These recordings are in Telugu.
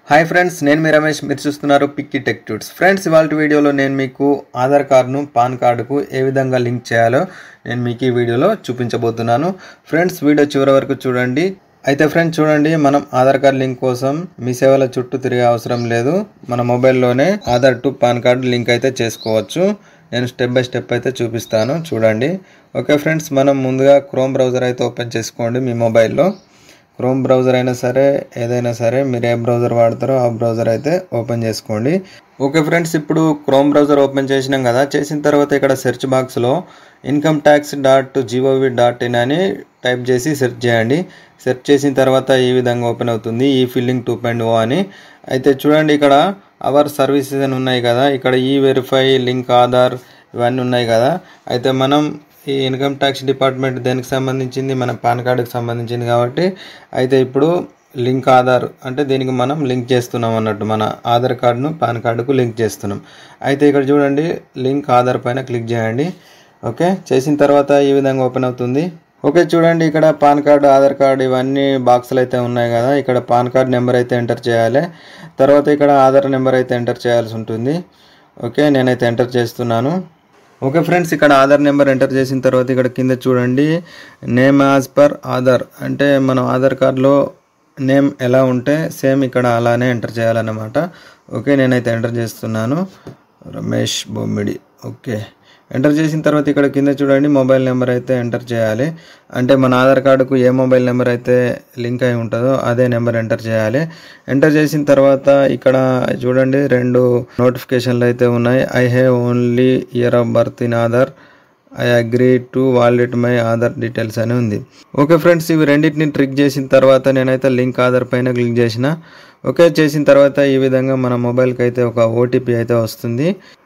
హాయ్ ఫ్రెండ్స్ నేను మీ రమేష్ మీరు చూస్తున్నారు పిక్కి టెక్ ట్యూట్స్ ఫ్రెండ్స్ ఇవాళ వీడియోలో నేను మీకు ఆధార్ కార్డును పాన్ కార్డుకు ఏ విధంగా లింక్ చేయాలో నేను మీకు ఈ వీడియోలో చూపించబోతున్నాను ఫ్రెండ్స్ వీడియో చివరి వరకు చూడండి అయితే ఫ్రెండ్స్ చూడండి మనం ఆధార్ కార్డ్ లింక్ కోసం మీ సేవల చుట్టూ తిరిగే అవసరం లేదు మన మొబైల్లోనే Aadhaar to PAN card link అయితే చేసుకోవచ్చు నేను స్టెప్ బై స్టెప్ అయితే చూపిస్తాను చూడండి ఓకే ఫ్రెండ్స్ మనం ముందుగా క్రోమ్ బ్రౌజర్ అయితే ఓపెన్ చేసుకోండి మీ మొబైల్లో క్రోమ్ బ్రౌజర్ అయినా సరే ఏదైనా సరే మీరు ఏ బ్రౌజర్ వాడతారో ఆ బ్రౌజర్ అయితే ఓపెన్ చేసుకోండి ఓకే ఫ్రెండ్స్ ఇప్పుడు క్రోమ్ బ్రౌజర్ ఓపెన్ చేసినాం కదా చేసిన తర్వాత ఇక్కడ సెర్చ్ బాక్స్లో income tax dot G O V dot in అని టైప్ చేసి సెర్చ్ చేయండి సెర్చ్ చేసిన తర్వాత ఈ విధంగా ఓపెన్ అవుతుంది ఈ ఫిల్లింగ్ టూ పాయింట్ ఓ అని అయితే చూడండి ఇక్కడ అవర్ సర్వీసెస్ అని ఉన్నాయి కదా ఇక్కడ ఈ వెరిఫై లింక్ ఆధార్ ఇవన్నీ ఉన్నాయి కదా అయితే మనం ఈ ఇన్కమ్ ట్యాక్స్ డిపార్ట్మెంట్ దేనికి సంబంధించింది మన పాన్ కార్డుకి సంబంధించింది కాబట్టి అయితే ఇప్పుడు లింక్ ఆధార్ అంటే దీనికి మనం లింక్ చేస్తున్నాం అన్నట్టు మన ఆధార్ కార్డును పాన్ కార్డుకు లింక్ చేస్తున్నాం అయితే ఇక్కడ చూడండి లింక్ ఆధార్ పైన క్లిక్ చేయండి ఓకే చేసిన తర్వాత ఈ విధంగా ఓపెన్ అవుతుంది ఓకే చూడండి ఇక్కడ పాన్ కార్డు ఆధార్ కార్డు ఇవన్నీ బాక్సులు అయితే ఉన్నాయి కదా ఇక్కడ పాన్ కార్డ్ నెంబర్ అయితే ఎంటర్ చేయాలి తర్వాత ఇక్కడ ఆధార్ నెంబర్ అయితే ఎంటర్ చేయాల్సి ఉంటుంది ఓకే నేనైతే ఎంటర్ చేస్తున్నాను ఓకే ఫ్రెండ్స్ ఇక్కడ ఆధార్ నెంబర్ ఎంటర్ చేసిన తర్వాత ఇక్కడ కింద చూడండి నేమ్ యాజ్ పర్ ఆధార్ అంటే మనం ఆధార్ కార్డులో నేమ్ ఎలా ఉంటే సేమ్ ఇక్కడ అలానే ఎంటర్ చేయాలన్నమాట ఓకే నేనైతే ఎంటర్ చేస్తున్నాను రమేష్ బొమ్మిడి ఓకే ఎంటర్ చేసిన తర్వాత ఇక్కడ కింద చూడండి మొబైల్ నెంబర్ అయితే ఎంటర్ చేయాలి అంటే మన ఆధార్ కార్డుకు ఏ మొబైల్ నెంబర్ అయితే లింక్ అయి ఉంటుందో అదే నెంబర్ ఎంటర్ చేయాలి ఎంటర్ చేసిన తర్వాత ఇక్కడ చూడండి రెండు నోటిఫికేషన్లు అయితే ఉన్నాయి I have only year of birth in Aadhaar I agree to validate my Aadhaar details అని ఉంది ఓకే ఫ్రెండ్స్ ఇవి రెండింటిని ట్రిక్ చేసిన తర్వాత నేనైతే లింక్ ఆధార్ పైన క్లిక్ చేసిన ఓకే చేసిన తర్వాత ఈ విధంగా మన మొబైల్కి అయితే ఒక ఓటీపీ అయితే వస్తుంది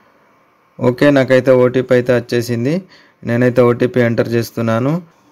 ఓకే నాకైతే ఓటీపీ అయితే వచ్చేసింది నేనైతే ఓటీపీ ఎంటర్ చేస్తున్నాను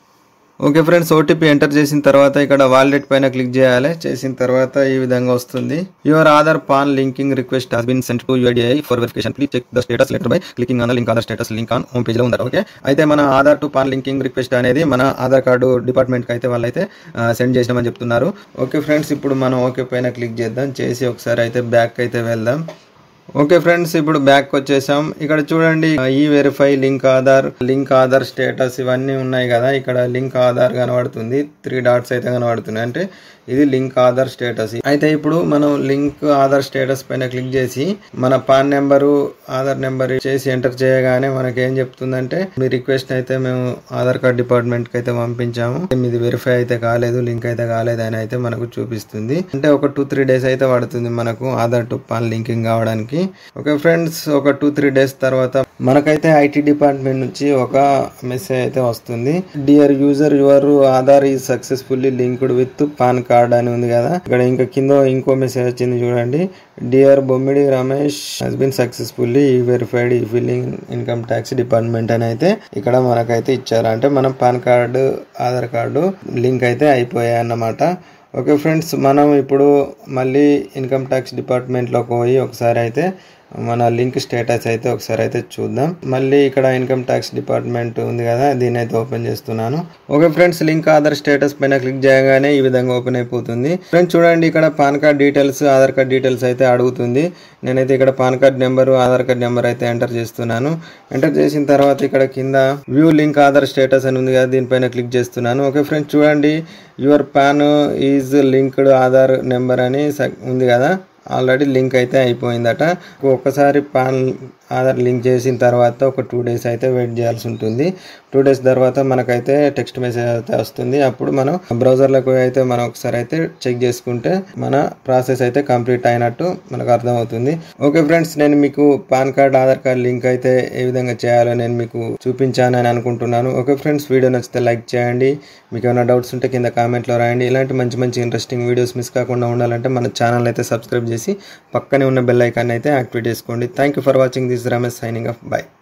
ఓకే ఫ్రెండ్స్ ఓటీపీ ఎంటర్ చేసిన తర్వాత ఇక్కడ వాలెట్ పైన క్లిక్ చేయాలి చేసిన తర్వాత ఈ విధంగా వస్తుంది your Aadhaar PAN linking request has been sent to UIDAI for verification please check the status later by clicking on the link Aadhaar status link on home పేజ్లో ఉండాలి ఓకే అయితే మన Aadhaar to PAN linking request అనేది మన ఆధార్ కార్డు డిపార్ట్మెంట్కి అయితే వాళ్ళైతే సెండ్ చేసినామని చెప్తున్నారు ఓకే ఫ్రెండ్స్ ఇప్పుడు మనం ఓకే పైన క్లిక్ చేద్దాం చేసి ఒకసారి అయితే బ్యాక్ అయితే వెళ్దాం ఓకే ఫ్రెండ్స్ ఇప్పుడు బ్యాక్ వచ్చేసాం ఇక్కడ చూడండి ఈ verify link Aadhaar link Aadhaar status ఇవన్నీ ఉన్నాయి కదా ఇక్కడ లింక్ ఆధార్ కనబడుతుంది త్రీ డాట్స్ అయితే కనబడుతున్నాయి అంటే ఇది లింక్ ఆధార్ స్టేటస్ అయితే ఇప్పుడు మనం లింక్ ఆధార్ స్టేటస్ పైన క్లిక్ చేసి మన పాన్ నెంబరు ఆధార్ నెంబర్ చేసి ఎంటర్ చేయగానే మనకి ఏం చెప్తుందంటే మీ రిక్వెస్ట్ అయితే మేము ఆధార్ కార్డ్ డిపార్ట్మెంట్ కి అయితే పంపించాము మీది వెరిఫై అయితే కాలేదు లింక్ అయితే కాలేదు అని అయితే మనకు చూపిస్తుంది అంటే ఒక టూ త్రీ డేస్ అయితే పడుతుంది మనకు ఆధార్ టు పాన్ లింకింగ్ కావడానికి ఓకే ఫ్రెండ్స్ ఒక టూ త్రీ డేస్ తర్వాత మనకైతే ఐటీ డిపార్ట్మెంట్ నుంచి ఒక మెసేజ్ అయితే వస్తుంది dear user your Aadhaar is successfully linked with PAN card అని ఉంది కదా ఇక్కడ ఇంకా కింద ఇంకో మెసేజ్ వచ్చింది చూడండి dear Bommidi Ramesh has been successfully verified e filing income tax department అని అయితే ఇక్కడ మనకైతే ఇచ్చారు అంటే మనం PAN card Aadhaar card link అయితే అయిపోయాయి అన్నమాట ఓకే ఫ్రెండ్స్ మనం ఇప్పుడు మళ్ళీ ఇన్కమ్ ట్యాక్స్ డిపార్ట్మెంట్లోకి పోయి ఒకసారి అయితే మన లింక్ స్టేటస్ అయితే ఒకసారి అయితే చూద్దాం మళ్ళీ ఇక్కడ ఇన్కమ్ ట్యాక్స్ డిపార్ట్మెంట్ ఉంది కదా దీని అయితే ఓపెన్ చేస్తున్నాను okay friends link Aadhaar status పైన క్లిక్ చేయగానే ఈ విధంగా ఓపెన్ అయిపోతుంది ఫ్రెండ్స్ చూడండి ఇక్కడ PAN card details Aadhaar card details అయితే అడుగుతుంది నేనైతే ఇక్కడ PAN card number Aadhaar card number అయితే ఎంటర్ చేస్తున్నాను ఎంటర్ చేసిన తర్వాత ఇక్కడ కింద వ్యూ లింక్ ఆధార్ స్టేటస్ అని ఉంది కదా దీనిపైన క్లిక్ చేస్తున్నాను ఓకే ఫ్రెండ్స్ చూడండి your PAN is linked Aadhaar number అని ఉంది కదా ఆల్రెడీ లింక్ అయితే అయిపోయిందట ఒక్కసారి పాన్ ఆధార్ లింక్ చేసిన తర్వాత ఒక టూ డేస్ అయితే వెయిట్ చేయాల్సి ఉంటుంది టూ డేస్ తర్వాత మనకైతే టెక్స్ట్ మెసేజ్ అయితే వస్తుంది అప్పుడు మనం బ్రౌజర్లకు అయితే మనం ఒకసారి అయితే చెక్ చేసుకుంటే మన ప్రాసెస్ అయితే కంప్లీట్ అయినట్టు మనకు అర్థమవుతుంది ఓకే ఫ్రెండ్స్ నేను మీకు PAN card Aadhaar card link అయితే ఏ విధంగా చేయాలో నేను మీకు చూపించానని అనుకుంటున్నాను ఓకే ఫ్రెండ్స్ వీడియో నచ్చితే లైక్ చేయండి మీకు ఏమైనా డౌట్స్ ఉంటే కింద కామెంట్లో రాయండి ఇలాంటి మంచి మంచి ఇంట్రెస్టింగ్ వీడియోస్ మిస్ కాకుండా ఉండాలంటే మన ఛానల్ అయితే సబ్స్క్రైబ్ చేసి పక్కనే ఉన్న బెల్ ఐకాన్ అయితే యాక్టివేట్ చేసుకోండి thank you for watching this Ramesh signing off by